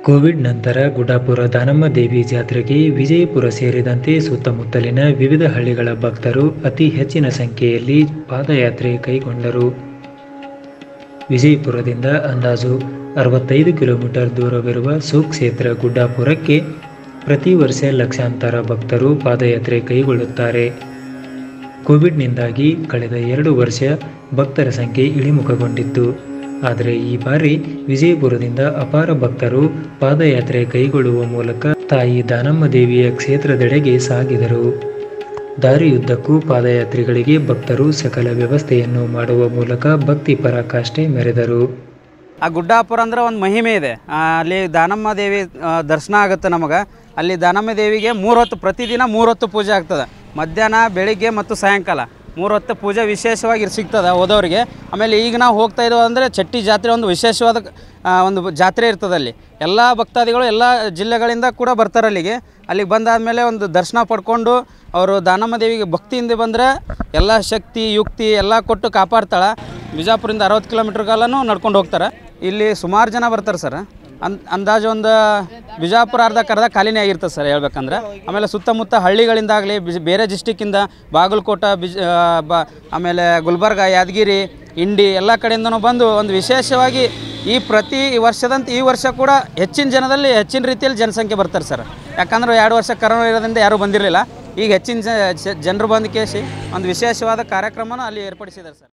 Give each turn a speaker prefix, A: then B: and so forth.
A: Covid ನಂತರ ಗುಡ್ಡಾಪುರ ದಾನಮ್ಮ ದೇವಿ ಜಾತ್ರೆಗೆ ವಿಜಯಪುರ ಸೇರಿದಂತೆ ಸುತ್ತಮುತ್ತಲಿನ ವಿವಿಧ ಹಳ್ಳಿಗಳ ಭಕ್ತರು ಅತಿ ಹೆಚ್ಚಿನ ಸಂಖ್ಯೆಯಲ್ಲಿ ಪಾದಯಾತ್ರೆ ಕೈಗೊಂಡರು ವಿಜಯಪುರದಿಂದ ಅಂದಾಜು ಅರವತ್ತೈದು ಕಿಲೋಮೀಟರ್ ದೂರವಿರುವ ಸುಕ್ಷೇತ್ರ ಗುಡ್ಡಾಪುರಕ್ಕೆ ಪ್ರತಿ ವರ್ಷ ಲಕ್ಷಾಂತರ ಭಕ್ತರು ಪಾದಯಾತ್ರೆ ಕೈಗೊಳ್ಳುತ್ತಾರೆ ಕೋವಿಡ್ನಿಂದಾಗಿ ಕಳೆದ ಎರಡು ವರ್ಷ ಭಕ್ತರ ಸಂಖ್ಯೆ ಇಳಿಮುಖಗೊಂಡಿತ್ತು ಆದರೆ ಈ ಬಾರಿ ವಿಜಯಪುರದಿಂದ ಅಪಾರ ಭಕ್ತರು ಪಾದಯಾತ್ರೆ ಕೈಗೊಳ್ಳುವ ಮೂಲಕ ತಾಯಿ ದಾನಮ್ಮ ದೇವಿಯ ಕ್ಷೇತ್ರದೆಡೆಗೆ ಸಾಗಿದರು ದಾರಿಯುದ್ದಕ್ಕೂ ಪಾದಯಾತ್ರಿಗಳಿಗೆ ಭಕ್ತರು ಸಕಲ ವ್ಯವಸ್ಥೆಯನ್ನು ಮಾಡುವ ಮೂಲಕ ಭಕ್ತಿ ಪರಾಕಾಷ್ಠೆ ಮೆರೆದರು
B: ಆ ಗುಡ್ಡಾಪುರ ಅಂದ್ರೆ ಒಂದು ಮಹಿಮೆ ಇದೆ ಆ, ಅಲ್ಲಿ ದಾನಮ್ಮ ದೇವಿ ಆ, ದರ್ಶನ ಆಗುತ್ತೆ ನಮಗೆ ಅಲ್ಲಿ ದಾನಮ್ಮ ದೇವಿಗೆ ಮೂರು ಹೊತ್ತು ಪ್ರತಿದಿನ ಮೂರು ಹೊತ್ತು ಪೂಜೆ ಆಗ್ತದೆ ಮಧ್ಯಾಹ್ನ ಬೆಳಿಗ್ಗೆ ಮತ್ತು ಸಾಯಂಕಾಲ ಮೂರು ಹೊತ್ತು ಪೂಜೆ ವಿಶೇಷವಾಗಿ ಸಿಗ್ತದೆ ಹೋದವರಿಗೆ ಆಮೇಲೆ ಈಗ ನಾವು ಹೋಗ್ತಾ ಇದ್ದೀವಿ ಅಂದರೆ ಚಟ್ಟಿ ಜಾತ್ರೆ ಒಂದು ವಿಶೇಷವಾದ ಆ, ಒಂದು ಜಾತ್ರೆ ಇರ್ತದೆ ಅಲ್ಲಿ ಎಲ್ಲ ಭಕ್ತಾದಿಗಳು ಎಲ್ಲ ಜಿಲ್ಲೆಗಳಿಂದ ಕೂಡ ಬರ್ತಾರೆ ಅಲ್ಲಿಗೆ ಅಲ್ಲಿಗೆ ಬಂದಾದಮೇಲೆ ಒಂದು ದರ್ಶನ ಪಡ್ಕೊಂಡು ಅವರು ದಾನಮ್ಮ ದೇವಿಗೆ ಭಕ್ತಿಯಿಂದ ಬಂದರೆ ಎಲ್ಲ ಶಕ್ತಿ ಯುಕ್ತಿ ಎಲ್ಲ ಕೊಟ್ಟು ಕಾಪಾಡ್ತಾಳೆ ಬಿಜಾಪುರಿಂದ ಅರವತ್ತು ಕಿಲೋಮೀಟ್ರ್ ಕಾಲನೂ ನಡ್ಕೊಂಡು ಹೋಗ್ತಾರೆ ಇಲ್ಲಿ ಸುಮಾರು ಜನ ಬರ್ತಾರೆ ಸರ್ ಅನ್ ಅಂದಾಜು ಒಂದು ಬಿಜಾಪುರ ಅರ್ಧ ಕರ್ಧ ಖಾಲಿನೇ ಆಗಿರ್ತದೆ ಸರ್ ಹೇಳ್ಬೇಕಂದ್ರೆ ಆಮೇಲೆ ಸುತ್ತಮುತ್ತ ಹಳ್ಳಿಗಳಿಂದಾಗಲಿ ಬಿಜ್ ಬೇರೆ ಡಿಸ್ಟಿಕ್ಕಿಂದ ಬಾಗಲಕೋಟ ಬಿಜ್ ಆ, ಬ ಆಮೇಲೆ ಗುಲ್ಬರ್ಗ ಯಾದಗಿರಿ ಇಂಡಿ ಎಲ್ಲ ಕಡೆಯಿಂದನೂ ಬಂದು ಒಂದು ವಿಶೇಷವಾಗಿ ಈ ಪ್ರತಿ ವರ್ಷದಂತೆ ಈ ವರ್ಷ ಕೂಡ ಹೆಚ್ಚಿನ ಜನದಲ್ಲಿ ಹೆಚ್ಚಿನ ರೀತಿಯಲ್ಲಿ ಜನಸಂಖ್ಯೆ ಬರ್ತಾರೆ ಸರ್ ಯಾಕಂದ್ರೆ ಎರಡು ವರ್ಷ ಕರೋನಾ ಇರೋದ್ರಿಂದ ಯಾರೂ ಬಂದಿರಲಿಲ್ಲ ಈಗ ಹೆಚ್ಚಿನ ಜನರು ಬಂದು ಕೇಸಿ ಒಂದು ವಿಶೇಷವಾದ ಕಾರ್ಯಕ್ರಮನ ಅಲ್ಲಿ ಏರ್ಪಡಿಸಿದ್ದಾರೆ ಸರ್